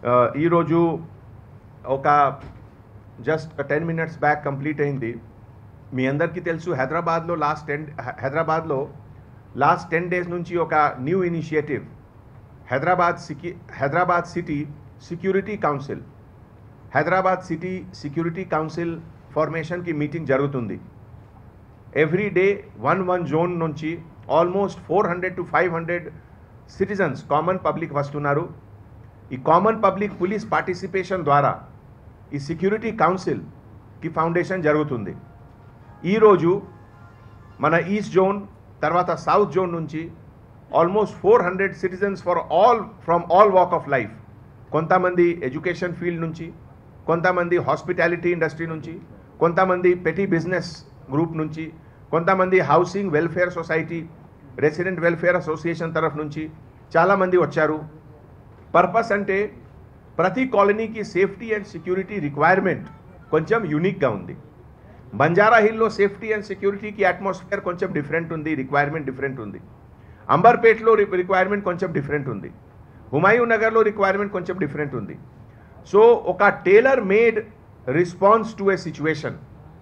ఈరోజు ఒక just ten minutes back complete అయింది మీ అందరికీ తెలుసు హైదరాబాద్లో లాస్ట్ టెన్ హైదరాబాద్లో లాస్ట్ టెన్ డేస్ నుంచి ఒక న్యూ ఇనిషియేటివ్ హైదరాబాద్ సికి Hyderabad city security council Hyderabad city security council ఫార్మేషన్కి మీటింగ్ జరుగుతుంది every day one one zone నుంచి almost four hundred to five hundred citizens common public వస్తున్నారు ఈ కామన్ పబ్లిక్ పోలీస్ పార్టిసిపేషన్ ద్వారా ఈ సెక్యూరిటీ కౌన్సిల్కి ఫౌండేషన్ జరుగుతుంది ఈరోజు మన ఈస్ట్ జోన్ తర్వాత సౌత్ జోన్ నుంచి almost four hundred citizens for all from all walk of life కొంతమంది ఎడ్యుకేషన్ ఫీల్డ్ నుంచి కొంతమంది హాస్పిటాలిటీ ఇండస్ట్రీ నుంచి కొంతమంది పెటీ బిజినెస్ గ్రూప్ నుంచి కొంతమంది housing welfare society resident welfare association తరఫు నుంచి చాలామంది వచ్చారు పర్పస్ అంటే ప్రతి కాలనీకి సేఫ్టీ అండ్ సెక్యూరిటీ రిక్వైర్మెంట్ కొంచెం యూనిక్గా ఉంది బంజారా హిల్లో సేఫ్టీ అండ్ సెక్యూరిటీకి అట్మాస్ఫియర్ కొంచెం డిఫరెంట్ ఉంది రిక్వైర్మెంట్ డిఫరెంట్ ఉంది అంబర్పేట్లో రిక్వైర్మెంట్ కొంచెం డిఫరెంట్ ఉంది హుమాయూన్ నగర్లో రిక్వైర్మెంట్ కొంచెం డిఫరెంట్ ఉంది సో ఒక tailor made response to a situation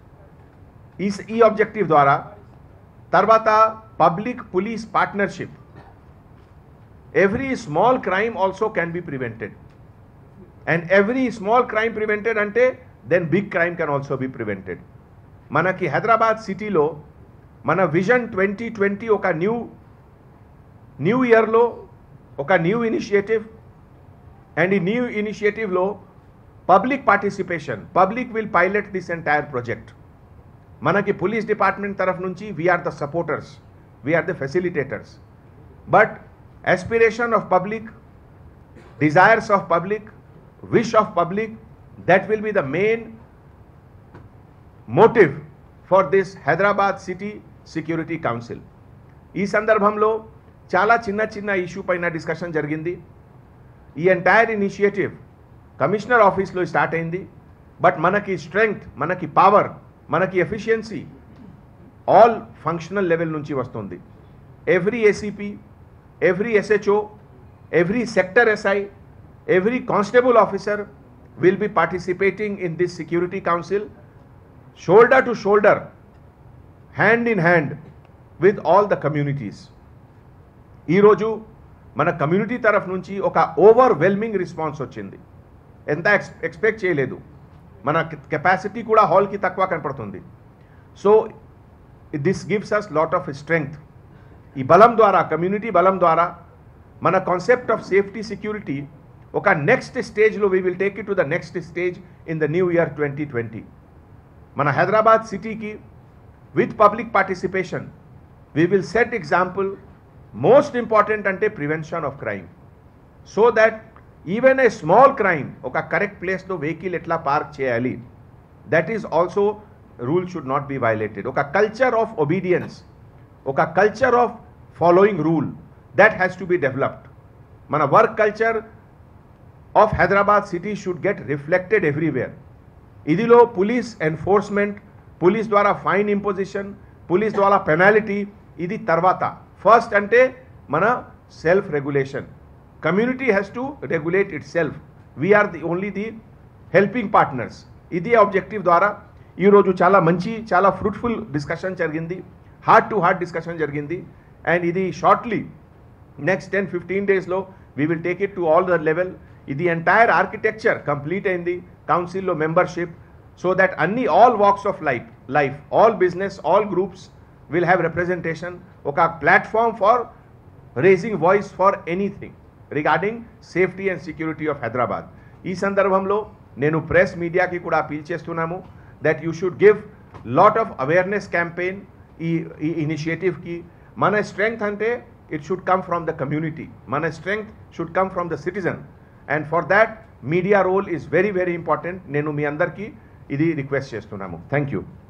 ఈ ఈ ఆబ్జెక్టివ్ ద్వారా తర్వాత public police partnership every small crime also can be prevented and every small crime prevented అంటే then big crime can also be prevented మనకి హైదరాబాద్ సిటీలో మన విజన్ ట్వంటీ ట్వంటీ ఒక new new ఇయర్లో ఒక న్యూ ఇనిషియేటివ్ అండ్ ఈ న్యూ ఇనిషియేటివ్లో public participation public will pilot this entire project మనకి పోలీస్ డిపార్ట్మెంట్ తరఫు నుంచి we are the supporters we are the facilitators but aspiration of public, desires of public, wish of public, that will be the main motive for this Hyderabad city security council ఈ సందర్భంలో చాలా చిన్న చిన్న issue పైన discussion జరిగింది ఈ ఎంటైర్ ఇనిషియేటివ్ కమిషనర్ ఆఫీస్లో start అయింది బట్ మనకి స్ట్రెంగ్త్ మనకి పవర్ మనకి ఎఫిషియన్సీ ఆల్ ఫంక్షనల్ లెవెల్ నుంచి వస్తుంది every ACP every SHO, every sector SI, every constable officer will be participating in this Security Council shoulder to shoulder, hand in hand with all the communities. ఈరోజు మన community తరఫు నుంచి ఒక overwhelming response వచ్చింది ఎంత X expect చేయలేదు మన capacity కూడా హాల్కి తక్కువ కనపడుతుంది so this gives us lot of strength ఈ బలం ద్వారా కమ్యూనిటీ బలం ద్వారా మన కాన్సెప్ట్ ఆఫ్ సేఫ్టీ సెక్యూరిటీ ఒక నెక్స్ట్ స్టేజ్లో we will take it to the next stage in the new year twenty twenty మన హైదరాబాద్ సిటీకి with public participation we will set example most important అంటే prevention of crime so that even a small crime ఒక correct ప్లేస్లో vehicle ఎట్లా park చేయాలి that is also rule should not be violated ఒక culture of obedience ఒక culture of following rule that has to be developed మన work culture of Hyderabad city should get reflected everywhere ఇదిలో police enforcement police ద్వారా fine imposition police ద్వారా penalty ఇది తర్వాత first అంటే మన self regulation community has to regulate it self we are the only the helping partners ఇది objective ద్వారా ఈరోజు చాలా మంచి చాలా ఫ్రూట్ఫుల్ డిస్కషన్ జరిగింది హార్ట్ టు హార్ట్ డిస్కషన్ జరిగింది అండ్ ఇది షార్ట్లీ నెక్స్ట్ టెన్ ఫిఫ్టీన్ డేస్లో we will take it to all the level ఇది ఎంటైర్ ఆర్కిటెక్చర్ కంప్లీట్ అయింది కౌన్సిల్లో మెంబర్షిప్ సో దట్ అన్ని all walks of life life all business all groups will have representation ఒక platform for raising voice for anything regarding safety and security of Hyderabad ఈ సందర్భంలో నేను press మీడియాకి కూడా అపీల్ చేస్తున్నాము that you should give lot of awareness campaign ఈ ఈ ఇనిషియేటివ్కి మన స్ట్రెంగ్త్ అంటే it should come from the community మన strength should come from the citizen and for that media role is very very important నేను మీ అందరికీ ఇది రిక్వెస్ట్ చేస్తున్నాము థ్యాంక్ యూ